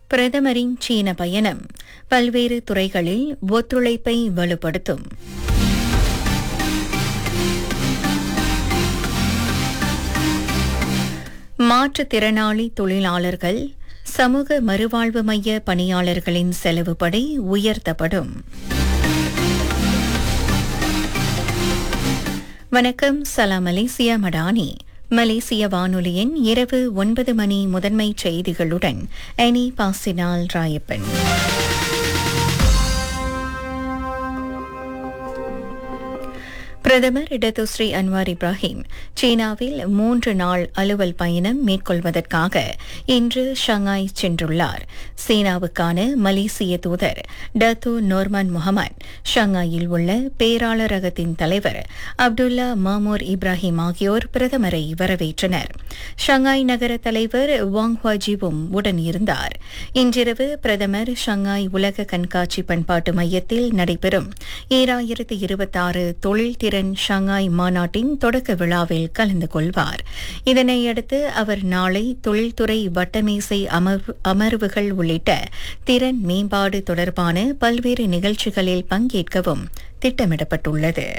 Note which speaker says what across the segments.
Speaker 1: பிரதமரின் சீன பயணம் பல்வேறு துறைகளில் ஒத்துழைப்பை வலுப்படுத்தும் மாற்றுத்திறனாளி தொழிலாளர்கள் சமூக மறுவாழ்வு மைய பணியாளர்களின் செலவுப்படை உயர்த்தப்படும் வணக்கம் சலாம் மலேசியா மடானி மலேசிய வானொலியின் இரவு ஒன்பது மணி முதன்மை செய்திகளுடன் எனி பாசினால் ராயப்பன் பிரதமர் இடதுஸ்ரீ அன்வார் இப்ராஹிம் சீனாவில் மூன்று நாள் அலுவல் பயணம் மேற்கொள்வதற்காக இன்று ஷங்காய் சென்றுள்ளார் சீனாவுக்கான மலேசிய தூதர் டத்து நோர்மன் முகமது ஷங்காயில் உள்ள பேராளரகத்தின் தலைவர் அப்துல்லா மாமூர் இப்ராஹிம் ஆகியோர் பிரதமரை வரவேற்றனர் ஷங்காய் நகர தலைவர் வாங் ஹுவாஜிவும் உடன் இருந்தார் இன்றிரவு பிரதமர் ஷங்காய் உலக கண்காட்சி பண்பாட்டு மையத்தில் நடைபெறும் ஈராயிரத்து இருபத்தாறு தொழில் திறன் ஷங்காய் மாநாட்டின் தொடக்க விழாவில் கலந்து கொள்வார் இதனையடுத்து அவர் நாளை தொழில்துறை வட்டமேசை அமர்வு அமர்வுகள் உள்ளிட்ட திறன் மேம்பாடு தொடர்பான பல்வேறு நிகழ்ச்சிகளில் பங்கேற்கவும் திட்டமிடப்பட்டுள்ளது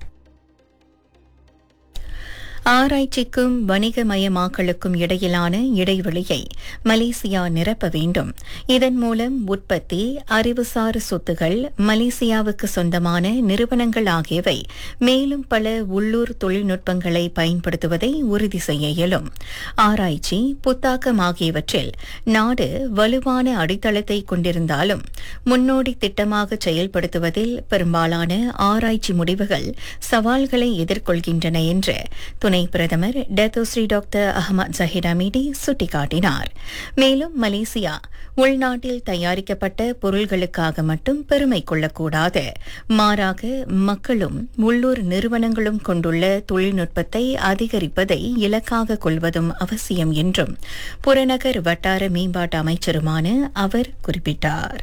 Speaker 1: ஆராய்ச்சிக்கும் வணிகமயமாக்கலுக்கும் இடையிலான இடைவெளியை மலேசியா நிரப்ப வேண்டும் இதன் மூலம் உற்பத்தி அறிவுசார் சொத்துகள் மலேசியாவுக்கு சொந்தமான நிறுவனங்கள் ஆகியவை மேலும் பல உள்ளூர் தொழில்நுட்பங்களை பயன்படுத்துவதை உறுதி செய்ய இயலும் ஆராய்ச்சி புத்தாக்கம் ஆகியவற்றில் நாடு வலுவான அடித்தளத்தை கொண்டிருந்தாலும் முன்னோடி திட்டமாக செயல்படுத்துவதில் பெரும்பாலான ஆராய்ச்சி முடிவுகள் சவால்களை எதிர்கொள்கின்றன என்று துணை பிரதமர் Datuk Seri doctor Ahmad Zahid Hamidi சுட்டிக்காட்டினார் மேலும் மலேசியா உள்நாட்டில் தயாரிக்கப்பட்ட பொருள்களுக்காக மட்டும் பெருமை கொள்ளக்கூடாது மாறாக மக்களும் உள்ளூர் நிறுவனங்களும் கொண்டுள்ள தொழில்நுட்பத்தை அதிகரிப்பதை இலக்காக கொள்வதும் அவசியம் என்றும் புறநகர் வட்டார மேம்பாட்டு அமைச்சருமான அவர் குறிப்பிட்டார்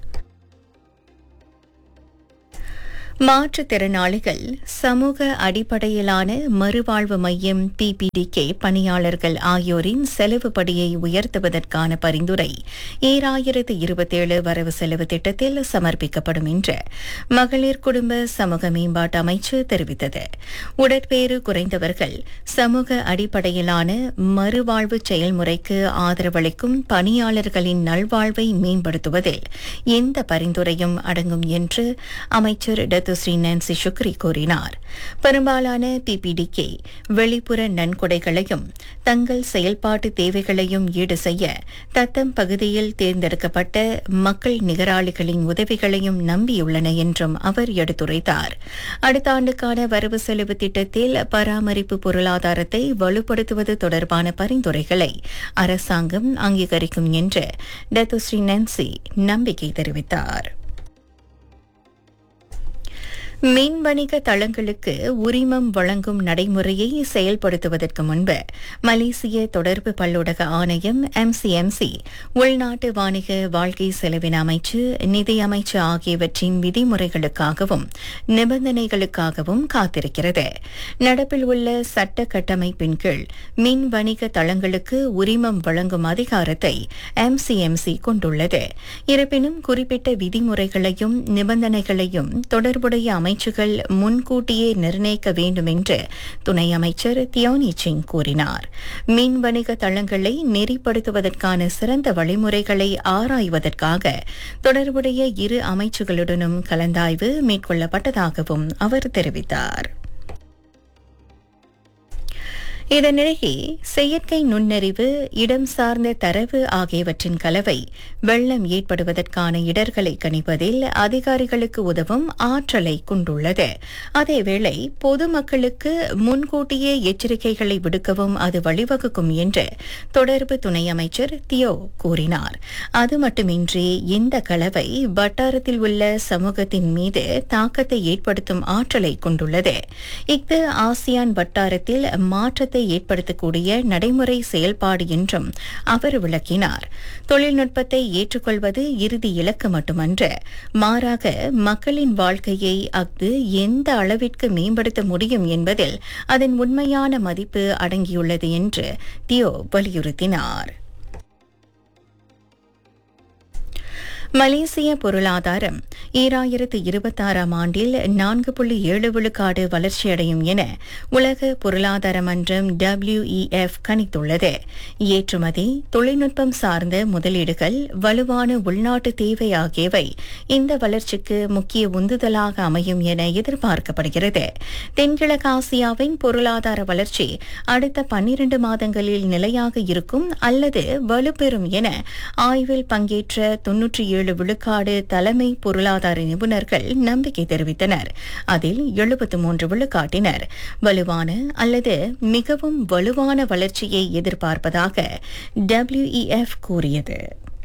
Speaker 1: மாற்றுத்திறனாளிகள் சமூக அடிப்படையிலான மறுவாழ்வு மையம் பிபிடிகே பணியாளர்கள் ஆகியோரின் செலவு படியை உயர்த்துவதற்கான பரிந்துரை ஈராயிரத்து இருபத்தேழு வரவு செலவு திட்டத்தில் சமர்ப்பிக்கப்படும் என்று மகளிர் குடும்ப சமூக மேம்பாட்டு அமைச்சு தெரிவித்தது உடற்பேறு குறைந்தவர்கள் சமூக அடிப்படையிலான மறுவாழ்வு செயல்முறைக்கு ஆதரவளிக்கும் பணியாளர்களின் நல்வாழ்வை மேம்படுத்துவதில் இந்த பரிந்துரையும் அடங்கும் என்று அமைச்சர் டத்துஸ்ரீ நான்சி சுக்ரி கூறினார் பெரும்பாலான பிபிடிகே வெளிப்புற நன்கொடைகளையும் தங்கள் செயல்பாட்டு தேவைகளையும் ஈடு செய்ய தத்தம் பகுதியில் தேர்ந்தெடுக்கப்பட்ட மக்கள் நிகராளிகளின் உதவிகளையும் நம்பியுள்ளன என்றும் அவர் எடுத்துரைத்தார் அடுத்த ஆண்டுக்கான வரவு செலவு திட்டத்தில் பராமரிப்பு பொருளாதாரத்தை வலுப்படுத்துவது தொடர்பான பரிந்துரைகளை அரசாங்கம் அங்கீகரிக்கும் என்று டத்துஸ்ரீ நான்சி நம்பிக்கை தெரிவித்தார் மின் வணிக தளங்களுக்கு உரிமம் வழங்கும் நடைமுறையை செயல்படுத்துவதற்கு முன்பு மலேசிய தொடர்பு பல்லூடக ஆணையம் எம்சிஎம்சி உள்நாட்டு வாணிக வாழ்க்கை செலவின அமைச்சு நிதி அமைச்சு ஆகியவற்றின் விதிமுறைகளுக்காகவும் நிபந்தனைகளுக்காகவும் காத்திருக்கிறது நடப்பில் உள்ள சட்ட கட்டமைப்பின் கீழ் மின் வணிக தளங்களுக்கு உரிமம் வழங்கும் அதிகாரத்தை எம்சிஎம்சி கொண்டுள்ளது இருப்பினும் குறிப்பிட்ட விதிமுறைகளையும் நிபந்தனைகளையும் தொடர்புடைய அமைச்சுகள் முன்கூட்டியே நிர்ணயிக்க வேண்டும் என்று துணை அமைச்சர் தியோனி சிங் கூறினார் மின் வணிக தளங்களை நெறிப்படுத்துவதற்கான சிறந்த வழிமுறைகளை ஆராய்வதற்காக தொடர்புடைய இரு அமைச்சுகளுடனும் கலந்தாய்வு மேற்கொள்ளப்பட்டதாகவும் அவர் தெரிவித்தார் இதனிடையே செயற்கை நுண்ணறிவு இடம் சார்ந்த தரவு ஆகியவற்றின் கலவை வெள்ளம் ஏற்படுவதற்கான இடர்களை கணிப்பதில் அதிகாரிகளுக்கு உதவும் ஆற்றலை கொண்டுள்ளது அதேவேளை பொதுமக்களுக்கு முன்கூட்டியே எச்சரிக்கைகளை விடுக்கவும் அது வழிவகுக்கும் என்று தொடர்பு துணை அமைச்சர் தியோ கூறினார் அது மட்டுமின்றி இந்த கலவை வட்டாரத்தில் உள்ள சமூகத்தின் மீது தாக்கத்தை ஏற்படுத்தும் ஆற்றலை கொண்டுள்ளது இஃது ஆசியான் வட்டாரத்தில் மாற்றத்தை ஏற்படுத்தக்கூடிய நடைமுறை செயல்பாடு என்றும் அவர் விளக்கினார் தொழில்நுட்பத்தை ஏற்றுக்கொள்வது இறுதி இலக்கு மட்டுமன்று மாறாக மக்களின் வாழ்க்கையை அஃது எந்த அளவிற்கு மேம்படுத்த முடியும் என்பதில் அதன் உண்மையான மதிப்பு அடங்கியுள்ளது என்று தியோ வலியுறுத்தினார் மலேசிய பொருளாதாரம் ஈராயிரத்து இருபத்தாறாம் ஆண்டில் நான்கு புள்ளி ஏழு விழுக்காடு வளர்ச்சியடையும் என உலக பொருளாதார மன்றம் டபிள்யூஇஎஃப் கணித்துள்ளது ஏற்றுமதி தொழில்நுட்பம் சார்ந்த முதலீடுகள் வலுவான உள்நாட்டு தேவை ஆகியவை இந்த வளர்ச்சிக்கு முக்கிய உந்துதலாக அமையும் என எதிர்பார்க்கப்படுகிறது தென்கிழக்காசியாவின் பொருளாதார வளர்ச்சி அடுத்த பன்னிரண்டு மாதங்களில் நிலையாக இருக்கும் அல்லது வலுப்பெறும் என ஆய்வில் பங்கேற்ற தொன்னூற்றி ஏழு விழுக்காடு தலைமை பொருளாதார நிபுணர்கள் நம்பிக்கை தெரிவித்தனர் அதில் எழுபத்து மூன்று விழுக்காட்டினர் வலுவான அல்லது மிகவும் வலுவான வளர்ச்சியை எதிர்பார்ப்பதாக டபிள்யூஇஎஃப் கூறியது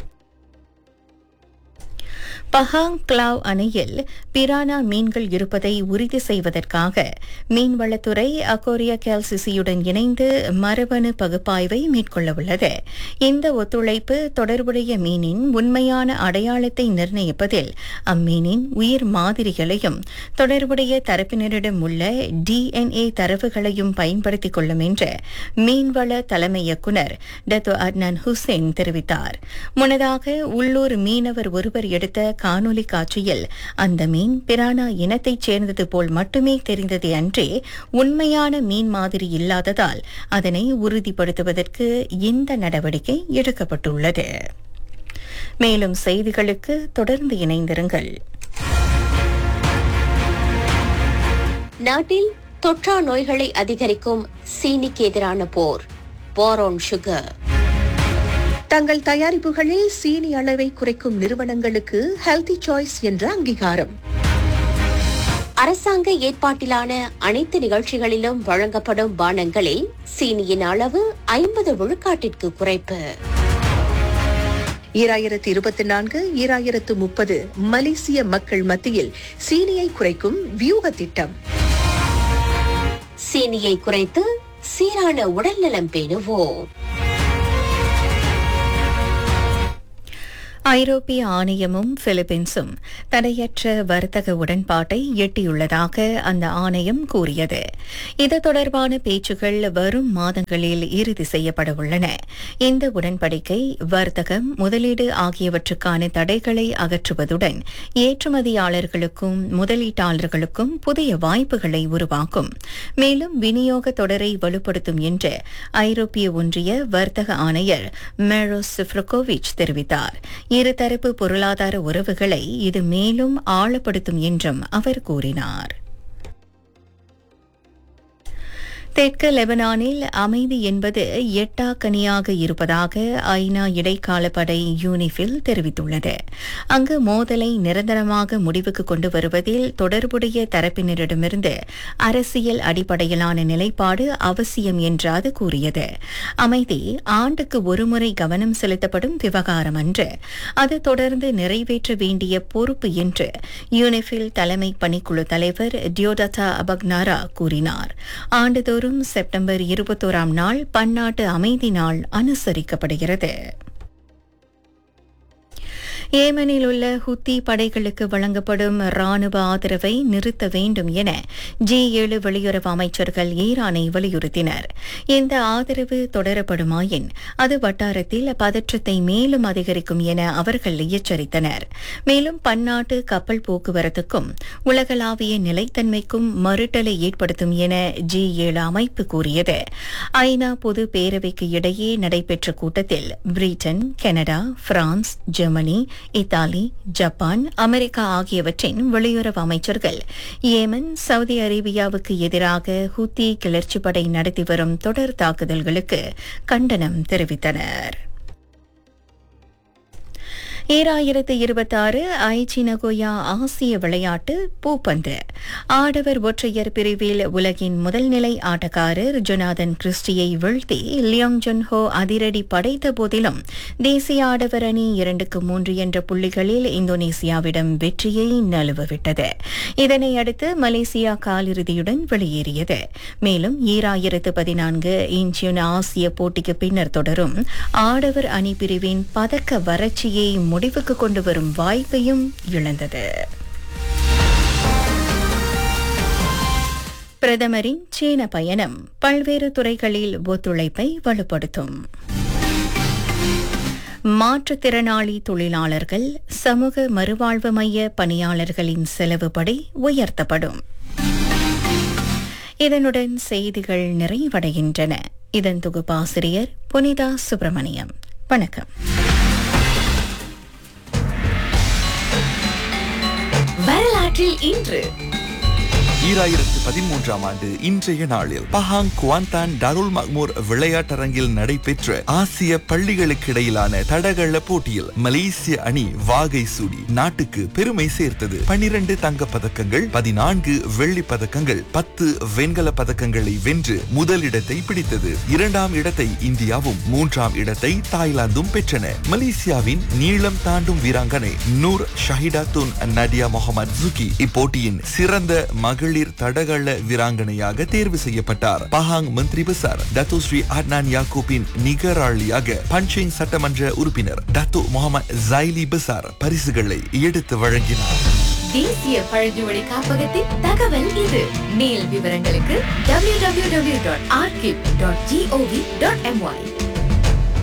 Speaker 1: பஹாங் கிளாவ் அணையில் பிரானா மீன்கள் இருப்பதை உறுதி செய்வதற்காக மீன்வளத்துறை அகோரியா கேல்சிசியுடன் இணைந்து மரபணு பகுப்பாய்வை மேற்கொள்ளவுள்ளது இந்த ஒத்துழைப்பு தொடர்புடைய மீனின் உண்மையான அடையாளத்தை நிர்ணயிப்பதில் அம்மீனின் உயிர் மாதிரிகளையும் தொடர்புடைய தரப்பினரிடம் உள்ள டிஎன்ஏ தரவுகளையும் பயன்படுத்திக் கொள்ளும் என்று மீன்வள தலைமை இயக்குநர் டத்தோ அட்னான் ஹுசேன் தெரிவித்தார் முன்னதாக உள்ளூர் மீனவர் ஒருவர் எடுத்த காணொலி காட்சியில் அந்த மீன் பிரானா இனத்தைச் சேர்ந்தது போல் மட்டுமே தெரிந்ததே அன்றே உண்மையான மீன் மாதிரி இல்லாததால் அதனை உறுதிப்படுத்துவதற்கு இந்த நடவடிக்கை எடுக்கப்பட்டுள்ளது மேலும் செய்திகளுக்கு தொடர்ந்து இணைந்திருங்கள்
Speaker 2: நாட்டில் தொற்றா நோய்களை அதிகரிக்கும் சீனிக்கு எதிரான போர் போரோன் சுகர்
Speaker 3: தங்கள் தயாரிப்புகளில் சீனி அளவை குறைக்கும் நிறுவனங்களுக்கு ஹெல்தி சாய்ஸ் என்ற அங்கீகாரம்
Speaker 2: அரசாங்க ஏற்பாட்டிலான அனைத்து நிகழ்ச்சிகளிலும் வழங்கப்படும் பானங்களில் சீனியின் அளவு ஐம்பது விழுக்காட்டிற்கு குறைப்பு
Speaker 3: ஈராயிரத்து இருபத்தி நான்கு ஈராயிரத்து முப்பது மலேசிய மக்கள் மத்தியில் சீனியை குறைக்கும் வியூக திட்டம்
Speaker 2: சீனியை குறைத்து சீரான உடல்நலம் பேணுவோம்
Speaker 1: ஐரோப்பிய ஆணையமும் பிலிப்பீன்ஸும் தடையற்ற வர்த்தக உடன்பாட்டை எட்டியுள்ளதாக அந்த ஆணையம் கூறியது இது தொடர்பான பேச்சுகள் வரும் மாதங்களில் இறுதி செய்யப்பட உள்ளன இந்த உடன்படிக்கை வர்த்தகம் முதலீடு ஆகியவற்றுக்கான தடைகளை அகற்றுவதுடன் ஏற்றுமதியாளர்களுக்கும் முதலீட்டாளர்களுக்கும் புதிய வாய்ப்புகளை உருவாக்கும் மேலும் விநியோக தொடரை வலுப்படுத்தும் என்று ஐரோப்பிய ஒன்றிய வர்த்தக ஆணையர் மெரோஸ் சிஃப்ரகோவிச் தெரிவித்தார் இருதரப்பு பொருளாதார உறவுகளை இது மேலும் ஆழப்படுத்தும் என்றும் அவர் கூறினார் தெற்கு லெபனானில் அமைதி என்பது எட்டாக்கனியாக இருப்பதாக ஐநா இடைக்கால படை யூனிஃபில் தெரிவித்துள்ளது அங்கு மோதலை நிரந்தரமாக முடிவுக்கு கொண்டு வருவதில் தொடர்புடைய தரப்பினரிடமிருந்து அரசியல் அடிப்படையிலான நிலைப்பாடு அவசியம் என்று அது கூறியது அமைதி ஆண்டுக்கு ஒருமுறை கவனம் செலுத்தப்படும் விவகாரம் அன்று அது தொடர்ந்து நிறைவேற்ற வேண்டிய பொறுப்பு என்று யூனிஃபில் தலைமை பணிக்குழு தலைவர் டியோடா அபக்னாரா கூறினார் ஆண்டுதோறும் ஆண்டுதோறும் செப்டம்பர் இருபத்தோராம் நாள் பன்னாட்டு அமைதி நாள் அனுசரிக்கப்படுகிறது ஏமனில் உள்ள ஹுத்தி படைகளுக்கு வழங்கப்படும் ராணுவ ஆதரவை நிறுத்த வேண்டும் என ஜி ஏழு வெளியுறவு அமைச்சர்கள் ஈரானை வலியுறுத்தினர் இந்த ஆதரவு தொடரப்படுமாயின் அது வட்டாரத்தில் பதற்றத்தை மேலும் அதிகரிக்கும் என அவர்கள் எச்சரித்தனர் மேலும் பன்னாட்டு கப்பல் போக்குவரத்துக்கும் உலகளாவிய நிலைத்தன்மைக்கும் மறுட்டலை ஏற்படுத்தும் என ஜி ஏழு அமைப்பு கூறியது ஐநா பொது பேரவைக்கு இடையே நடைபெற்ற கூட்டத்தில் Britain Canada France Germany Italy Japan America ஆகியவற்றின் வெளியுறவு அமைச்சர்கள் ஏமன் சவுதி அரேபியாவுக்கு எதிராக ஹூத்தி கிளர்ச்சி படை நடத்தி வரும் தொடர் தாக்குதல்களுக்கு கண்டனம் தெரிவித்தனர் ஈராயிரத்து இருபத்தாறு ஐச்சி நகோயா ஆசிய விளையாட்டு பூப்பந்து ஆடவர் ஒற்றையர் பிரிவில் உலகின் முதல்நிலை ஆட்டக்காரர் ஜொனாதன் கிறிஸ்டியை வீழ்த்தி லியோங் ஜுன்ஹோ அதிரடி படைத்த போதிலும் தேசிய ஆடவர் அணி இரண்டுக்கு மூன்று என்ற புள்ளிகளில் இந்தோனேசியாவிடம் வெற்றியை நழுவவிட்டது இதனை அடுத்து மலேசியா காலிறுதியுடன் வெளியேறியது மேலும் ஈராயிரத்து பதினான்கு இன்ச்சியன் ஆசிய போட்டிக்கு பின்னர் தொடரும் ஆடவர் அணி பிரிவின் பதக்க வறட்சியை முடிவுக்கு கொண்டு வரும் வாய்ப்பையும் இழந்தது பிரதமரின் சீன பயணம் பல்வேறு துறைகளில் ஒத்துழைப்பை வலுப்படுத்தும் மாற்றுத்திறனாளி தொழிலாளர்கள் சமூக மறுவாழ்வு மைய பணியாளர்களின் செலவுப்படி உயர்த்தப்படும் இதனுடன் செய்திகள் நிறைவடைகின்றன இதன் தொகுப்பாசிரியர் புனிதா சுப்பிரமணியம் வணக்கம்
Speaker 4: வரலாற்றில் இன்று
Speaker 5: ஈராயிரத்து பதிமூன்றாம் ஆண்டு இன்றைய நாளில் பஹாங் குவாந்தான் டருல் மக்மூர் விளையாட்டரங்கில் நடைபெற்ற ஆசிய பள்ளிகளுக்கிடையிலான தடகள போட்டியில் மலேசிய அணி வாகை சூடி நாட்டுக்கு பெருமை சேர்த்தது பனிரெண்டு தங்கப் பதக்கங்கள் பதினான்கு வெள்ளி பதக்கங்கள் பத்து வெண்கல பதக்கங்களை வென்று முதலிடத்தை பிடித்தது இரண்டாம் இடத்தை இந்தியாவும் மூன்றாம் இடத்தை தாய்லாந்தும் பெற்றன மலேசியாவின் நீளம் தாண்டும் வீராங்கனை நூர் ஷஹிடாத்துன் நடியா முகமது ஜுகி இப்போட்டியின் சிறந்த மகளிர் தடகள வீராங்கனையாக தேர்வு செய்யப்பட்டார் Pahang Menteri Besar Datuk Seri Adnan யாக்கூப்பின் நிகராளியாக பஞ்சிங் சட்டமன்ற உறுப்பினர் டத்து முகமது ஜைலி பசார் பரிசுகளை எடுத்து வழங்கினார்
Speaker 4: தேசிய பழங்குடி காப்பகத்தின் தகவல் இது மேல் விவரங்களுக்கு www.archive.gov.my